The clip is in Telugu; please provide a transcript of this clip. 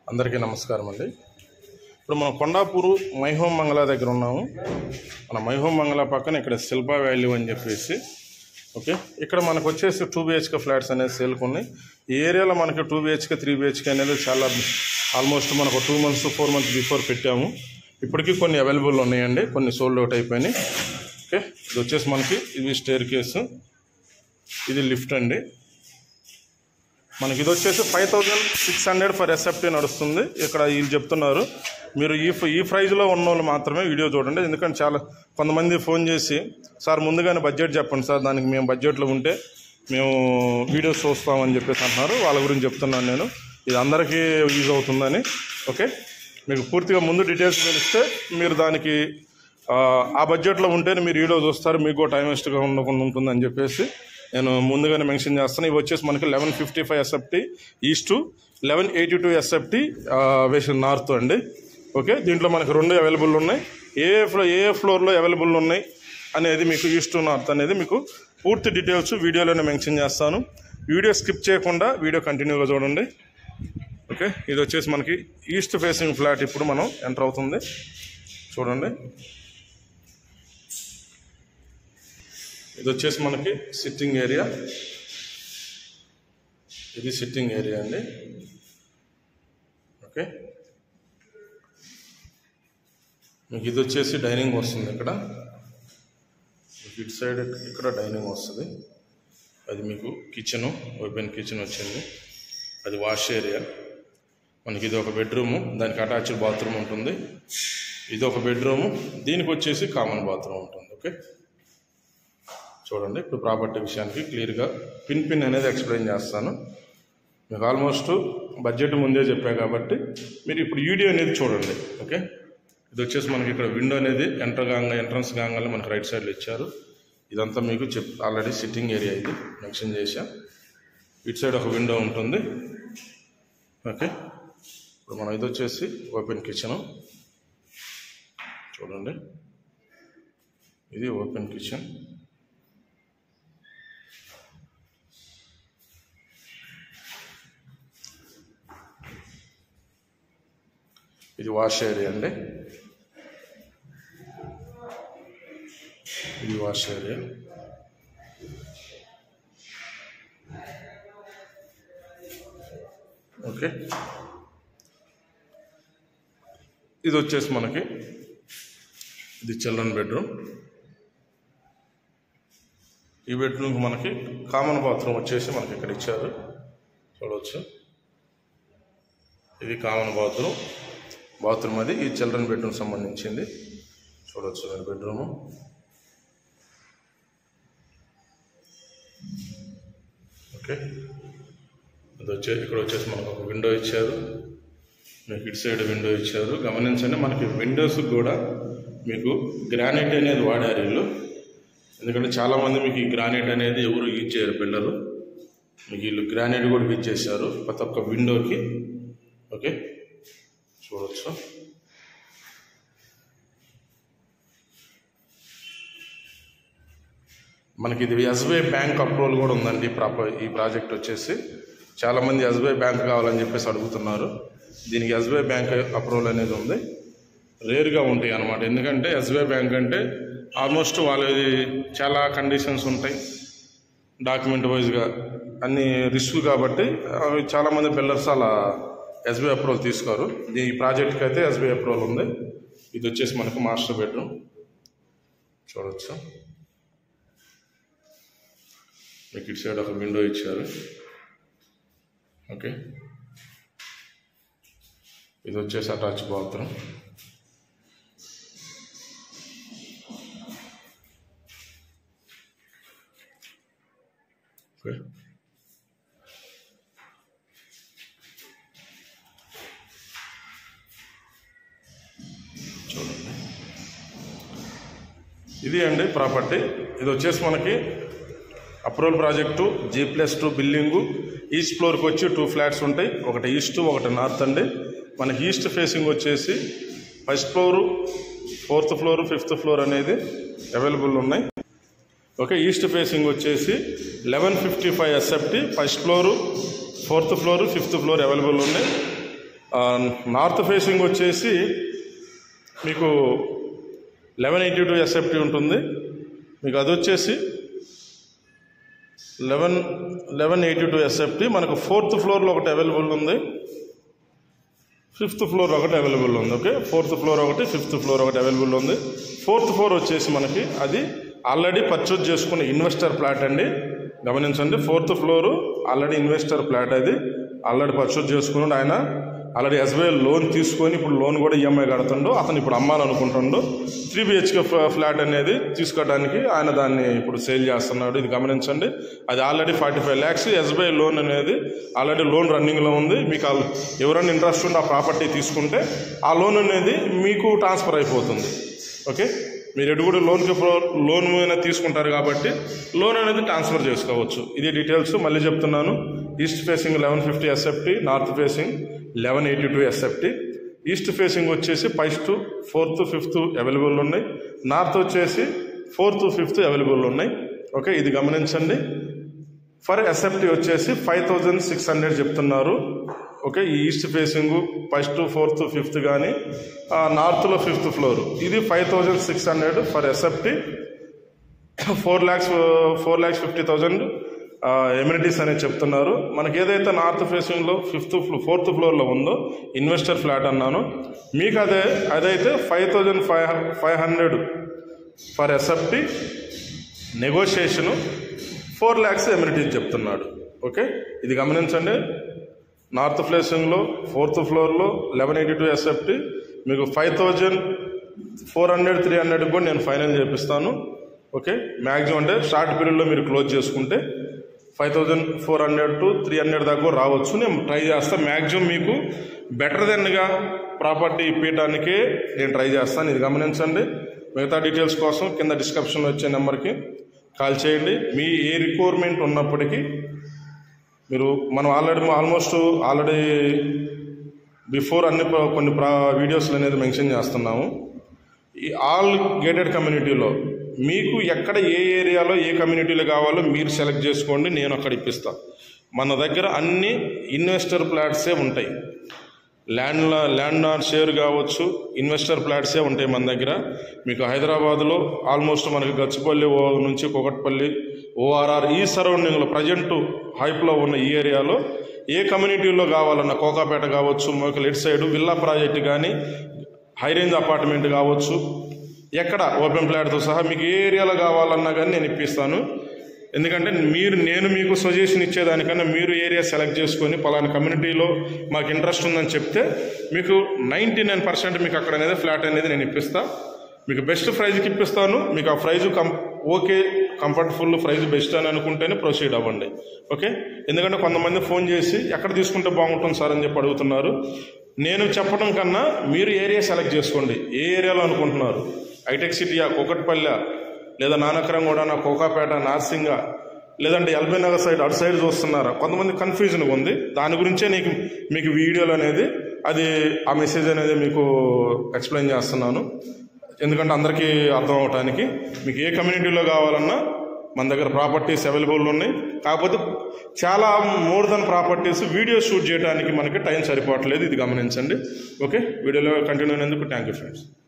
అందరికీ నమస్కారం అండి ఇప్పుడు మనం కొండాపూరు మైహోం మంగళ దగ్గర ఉన్నాము మన మైహోం మంగళ పక్కన ఇక్కడ శిల్పా వాల్యూ అని చెప్పేసి ఓకే ఇక్కడ మనకు వచ్చేసి టూ బిహెచ్కే ఫ్లాట్స్ అనేది సేల్కి ఉన్నాయి ఈ ఏరియాలో మనకి టూ బిహెచ్కే త్రీ బిహెచ్కే అనేది చాలా ఆల్మోస్ట్ మనకు two months four months before పెట్టాము ఇప్పటికీ కొన్ని అవైలబుల్ ఉన్నాయండి కొన్ని సోల్డ్ అవుట్ అయిపోయినాయి ఓకే ఇది వచ్చేసి మనకి ఇది స్టేర్ కేసు ఇది లిఫ్ట్ అండి మనకి ఇది వచ్చేసి five thousand six hundred for SFT నడుస్తుంది ఇక్కడ వీళ్ళు చెప్తున్నారు మీరు ఈ ఈ ప్రైజ్లో ఉన్న వాళ్ళు మాత్రమే వీడియో చూడండి ఎందుకంటే చాలా కొంతమంది ఫోన్ చేసి సార్ ముందుగానే బడ్జెట్ చెప్పండి సార్ దానికి మేము బడ్జెట్లో ఉంటే మేము వీడియోస్ చూస్తామని చెప్పేసి అంటున్నారు వాళ్ళ గురించి చెప్తున్నాను నేను ఇది అందరికీ యూజ్ అవుతుందని ఓకే మీకు పూర్తిగా ముందు డీటెయిల్స్ తెలిస్తే మీరు దానికి ఆ, ఆ బడ్జెట్లో ఉంటేనే మీరు వీడియో చూస్తారు మీకు టైం వేస్ట్గా ఉండకుండా ఉంటుందని చెప్పేసి నేను ముందుగానే మెన్షన్ చేస్తాను ఇవి వచ్చేసి మనకి eleven fifty five SFT east eleven eighty two SFT వేసిన నార్త్ అండి ఓకే దీంట్లో మనకి రెండు అవైలబుల్ ఉన్నాయి ఏ ఏ ఫ్లో ఏ ఏ ఫ్లోర్లో అవైలబుల్ ఉన్నాయి అనేది మీకు ఈస్ట్ నార్త్ అనేది మీకు పూర్తి డీటెయిల్స్ వీడియోలోనే మెన్షన్ చేస్తాను వీడియో స్కిప్ చేయకుండా వీడియో కంటిన్యూగా చూడండి ఓకే ఇది వచ్చేసి మనకి ఈస్ట్ ఫేసింగ్ ఫ్లాట్ ఇప్పుడు మనం ఎంటర్ అవుతుంది చూడండి ఇది వచ్చేసి మనకి సిట్టింగ్ ఏరియా ఇది సిట్టింగ్ ఏరియా అండి ఓకే మీకు ఇది వచ్చేసి డైనింగ్ వస్తుంది ఇక్కడ మీకు ఇటు సైడ్ ఇక్కడ డైనింగ్ వస్తుంది అది మీకు కిచెను ఓపెన్ కిచెన్ వచ్చింది అది వాష్ ఏరియా మనకి ఇది ఒక బెడ్రూము దానికి అటాచ్డ్ బాత్రూమ్ ఉంటుంది ఇది ఒక బెడ్రూము దీనికి వచ్చేసి కామన్ బాత్రూమ్ ఉంటుంది ఓకే చూడండి ఇప్పుడు ప్రాపర్టీ విషయానికి క్లియర్గా పిన్ పిన్ అనేది ఎక్స్ప్లెయిన్ చేస్తాను మీకు ఆల్మోస్ట్ బడ్జెట్ ముందే చెప్పా కాబట్టి మీరు ఇప్పుడు వీడియో అనేది చూడండి ఓకే ఇది వచ్చేసి మనకి ఇక్కడ విండో అనేది ఎంటర్ కాగా ఎంట్రన్స్ కాగానే మనకి రైట్ సైడ్లో ఇచ్చారు ఇదంతా మీకు చెప్ ఆల్రెడీ సిట్టింగ్ ఏరియా ఇది మెన్షన్ చేశా ఇటు సైడ్ ఒక విండో ఉంటుంది ఓకే ఇప్పుడు మనం ఇది వచ్చేసి ఓపెన్ కిచెను చూడండి ఇది ఓపెన్ కిచెన్ ఇది వాష్ ఏరియా అండి ఇది వాష్ ఏరియా ఓకే ఇది వచ్చేసి మనకి ఇది చిల్డ్రన్ బెడ్రూమ్ ఈ బెడ్రూమ్కి మనకి కామన్ బాత్రూమ్ వచ్చేసి మనకి ఇక్కడ ఇచ్చారు చూడవచ్చు ఇది కామన్ బాత్రూమ్ బాత్రూమ్ అది ఈ చిల్డ్రన్ బెడ్రూమ్ సంబంధించింది చూడవచ్చు మీరు బెడ్రూము ఓకే అది వచ్చే ఇక్కడ వచ్చేసి మనకు ఒక విండో ఇచ్చారు మీకు ఇటు సైడ్ విండో ఇచ్చారు గమనించండి మనకి విండోస్ కూడా మీకు గ్రానైట్ అనేది వాడారు వీళ్ళు ఎందుకంటే చాలామంది మీకు ఈ గ్రానైట్ అనేది ఎవరు యూజ్ చేయరు పిల్లలు మీకు వీళ్ళు గ్రానైట్ కూడా యూజ్ చేశారు ప్రతి ఒక్క విండోకి ఓకే చూడవచ్చు మనకి ఇది ఎస్బీఐ బ్యాంక్ అప్రూవల్ కూడా ఉందండి ఈ ప్రాపర్ ఈ ప్రాజెక్ట్ వచ్చేసి చాలామంది ఎస్బీఐ బ్యాంక్ కావాలని చెప్పేసి అడుగుతున్నారు దీనికి ఎస్బీఐ బ్యాంక్ అప్రూవల్ అనేది ఉంది రేర్గా ఉంటాయి అన్నమాట ఎందుకంటే ఎస్బీఐ బ్యాంక్ అంటే ఆల్మోస్ట్ వాళ్ళది చాలా కండిషన్స్ ఉంటాయి డాక్యుమెంట్ వైజ్గా అన్ని రిస్క్ కాబట్టి అవి చాలామంది బిల్డర్స్ అలా ఎస్బీఐ అప్రూవల్ తీసుకోరు ఈ ప్రాజెక్ట్కి అయితే ఎస్బీఐ అప్రూవల్ ఉంది ఇది వచ్చేసి మనకు మాస్టర్ బెడ్రూమ్ చూడవచ్చు మీకు ఇటు సైడ్ ఒక విండో ఇచ్చారు ఓకే ఇది వచ్చేసి అటాచ్ బాత్రూమ్ ఓకే చూడండి ఇది అండి ప్రాపర్టీ ఇది వచ్చేసి మనకి approval project G plus two building east ఫ్లోర్కి వచ్చి టూ ఫ్లాట్స్ ఉంటాయి ఒకటి ఈస్ట్ ఒకటి నార్త్ అండి మనకి ఈస్ట్ ఫేసింగ్ వచ్చేసి first floor fourth floor fifth floor అనేది అవైలబుల్ ఉన్నాయి ఓకే ఈస్ట్ ఫేసింగ్ వచ్చేసి eleven fifty five SFT first floor fourth floor fifth floor available ఉన్నాయి ఆ, నార్త్ ఫేసింగ్ వచ్చేసి మీకు లెవెన్ ఎయిటీ టూ ఎస్ఎఫ్టీ ఉంటుంది మీకు అది వచ్చేసి eleven eleven eighty two SFT మనకు ఫోర్త్ ఫ్లోర్లో ఒకటి అవైలబుల్ ఉంది ఫిఫ్త్ ఫ్లోర్ ఒకటి అవైలబుల్ ఉంది ఓకే ఫోర్త్ ఫ్లోర్ ఒకటి ఫిఫ్త్ ఫ్లోర్ ఒకటి అవైలబుల్ ఉంది ఫోర్త్ ఫ్లోర్ వచ్చేసి మనకి అది ఆల్రెడీ పర్చేజ్ చేసుకున్న ఇన్వెస్టర్ ప్లాట్ అండి గమనించండి fourth floor already investor plot అది ఆల్రెడీ పర్చేజ్ చేసుకున్నాడు ఆయన ఆల్రెడీ ఎస్బీఐ లోన్ తీసుకొని ఇప్పుడు లోన్ కూడా ఈఎంఐ కడుతుండో అతను ఇప్పుడు అమ్మాలనుకుంటుండో త్రీ బిహెచ్కే ఫ్లాట్ అనేది తీసుకోవడానికి ఆయన దాన్ని ఇప్పుడు సేల్ చేస్తున్నాడు ఇది గమనించండి అది already forty five lakhs SBI loan అనేది ఆల్రెడీ లోన్ రన్నింగ్లో ఉంది మీకు ఆ- ఎవరైనా ఇంట్రెస్ట్ ఉండి ఆ ప్రాపర్టీ తీసుకుంటే ఆ లోన్ అనేది మీకు ట్రాన్స్ఫర్ అయిపోతుంది ఓకే మీరు ఎటు కూడా లోన్కి లోన్ మీద తీసుకుంటారు కాబట్టి లోన్ అనేది ట్రాన్స్ఫర్ చేసుకోవచ్చు ఇది డీటెయిల్స్ మళ్ళీ చెప్తున్నాను east facing eleven fifty SFT north facing eleven eighty two SFT east facing వచ్చేసి ఫస్ట్ ఫోర్త్ ఫిఫ్త్ అవైలబుల్ ఉన్నాయి నార్త్ వచ్చేసి ఫోర్త్ ఫిఫ్త్ అవైలబుల్ ఉన్నాయి ఓకే ఇది గమనించండి ఫర్ ఎస్ఎఫ్టీ వచ్చేసి ఫైవ్ థౌజండ్ సిక్స్ హండ్రెడ్ చెప్తున్నారు ఓకే ఈ east facing first fourth fifth కానీ నార్త్లో ఫిఫ్త్ ఫ్లోర్ ఇది five thousand six hundred for SFT four lakhs four lakhs fifty thousand amenities అనేది చెప్తున్నారు మనకి ఏదైతే నార్త్ ఫేసింగ్లో ఫిఫ్త్ ఫ్లో ఫోర్త్ ఫ్లోర్లో ఉందో ఇన్వెస్టర్ ఫ్లాట్ అన్నాను మీకు అదే అదైతే five thousand five five hundred for SFT negotiation four lakhs amenities చెప్తున్నాడు ఓకే ఇది గమనించండి నార్త్ ఫేసింగ్లో ఫోర్త్ ఫ్లోర్లో లెవెన్ ఎయిటీ టూ ఎస్ఎఫ్టీ మీకు five thousand four hundred three hundred కూడా నేను ఫైనల్ చేపిస్తాను ఓకే మ్యాక్సిమం అంటే షార్ట్ పీరియడ్లో మీరు క్లోజ్ చేసుకుంటే five thousand four hundred to three hundred దాకా కూడా రావచ్చు నేను ట్రై చేస్తాను మ్యాక్సిమం మీకు బెటర్ దెన్గా ప్రాపర్టీ ఇప్పించడానికే నేను ట్రై చేస్తాను ఇది గమనించండి మిగతా డీటెయిల్స్ కోసం కింద డిస్క్రిప్షన్లో వచ్చే నెంబర్కి కాల్ చేయండి మీ ఏ రిక్వైర్మెంట్ ఉన్నప్పటికీ మీరు మనం ఆల్రెడీ ఆల్మోస్ట్ ఆల్రెడీ బిఫోర్ అన్ని ప్ర- కొన్ని ప్రా వీడియోస్లు అనేది మెన్షన్ చేస్తున్నాము ఈ ఆల్ గేటెడ్ కమ్యూనిటీలో మీకు ఎక్కడ ఏ ఏరియాలో ఏ కమ్యూనిటీలో కావాలో మీరు సెలెక్ట్ చేసుకోండి నేను అక్కడ ఇప్పిస్తా మన దగ్గర అన్ని ఇన్వెస్టర్ ప్లాట్సే ఉంటాయి ల్యాండ్ ల్యాండ్ ఆన్ షేర్ కావచ్చు ఇన్వెస్టర్ ప్లాట్సే ఉంటాయి మన దగ్గర మీకు హైదరాబాద్లో ఆల్మోస్ట్ మనకి గచ్చిపల్లి ఓ నుంచి కొకట్పల్లి ఓఆర్ఆర్ ఈ సరౌండింగ్లో ప్రజెంట్ హైప్లో ఉన్న ఈ ఏరియాలో ఏ కమ్యూనిటీలో కావాలన్న కోకాపేట కావచ్చు మీకు లెట్ సైడ్ విల్లా ప్రాజెక్ట్ కానీ హై రేంజ్ అపార్ట్మెంట్ కావచ్చు ఎక్కడ ఓపెన్ ప్లాట్తో సహా మీకు ఏ ఏరియాలో కావాలన్నా కానీ నేను ఇప్పిస్తాను ఎందుకంటే మీరు నేను మీకు సజెషన్ ఇచ్చేదానికన్నా మీరు ఏరియా సెలెక్ట్ చేసుకొని పలానా కమ్యూనిటీలో మాకు ఇంట్రెస్ట్ ఉందని చెప్తే మీకు నైంటీ నైన్ పర్సెంట్ మీకు అక్కడ అనేది ఫ్లాట్ అనేది నేను ఇప్పిస్తా మీకు బెస్ట్ ప్రైజ్కి ఇప్పిస్తాను మీకు ఆ price come okay comfortable price best అని అనుకుంటేనే ప్రొసీడ్ అవ్వండి ఓకే ఎందుకంటే కొంతమంది ఫోన్ చేసి ఎక్కడ తీసుకుంటే బాగుంటుంది సార్ అని చెప్పి అడుగుతున్నారు నేను చెప్పడం కన్నా మీరు ఏరియా సెలెక్ట్ చేసుకోండి ఏ ఏరియాలో అనుకుంటున్నారు హైటెక్ సిటీయా కుకట్పల్లె లేదా నానక్రంగూడ కోకాపేట నార్సింగ లేదంటే ఎల్బీ నగర్ సైడ్ అటు సైడ్ చూస్తున్నారా కొంతమంది కన్ఫ్యూజన్గా ఉంది దాని గురించే నీకు మీకు వీడియోలు అనేది అది ఆ మెసేజ్ అనేది మీకు ఎక్స్ప్లెయిన్ చేస్తున్నాను ఎందుకంటే అందరికీ అర్థం అవటానికి మీకు ఏ కమ్యూనిటీలో కావాలన్నా మన దగ్గర ప్రాపర్టీస్ అవైలబుల్ ఉన్నాయి కాకపోతే చాలా more then properties video shoot చేయడానికి మనకి టైం సరిపోవట్లేదు ఇది గమనించండి ఓకే వీడియోలో కంటిన్యూ అయినందుకు థ్యాంక్ యూ ఫ్రెండ్స్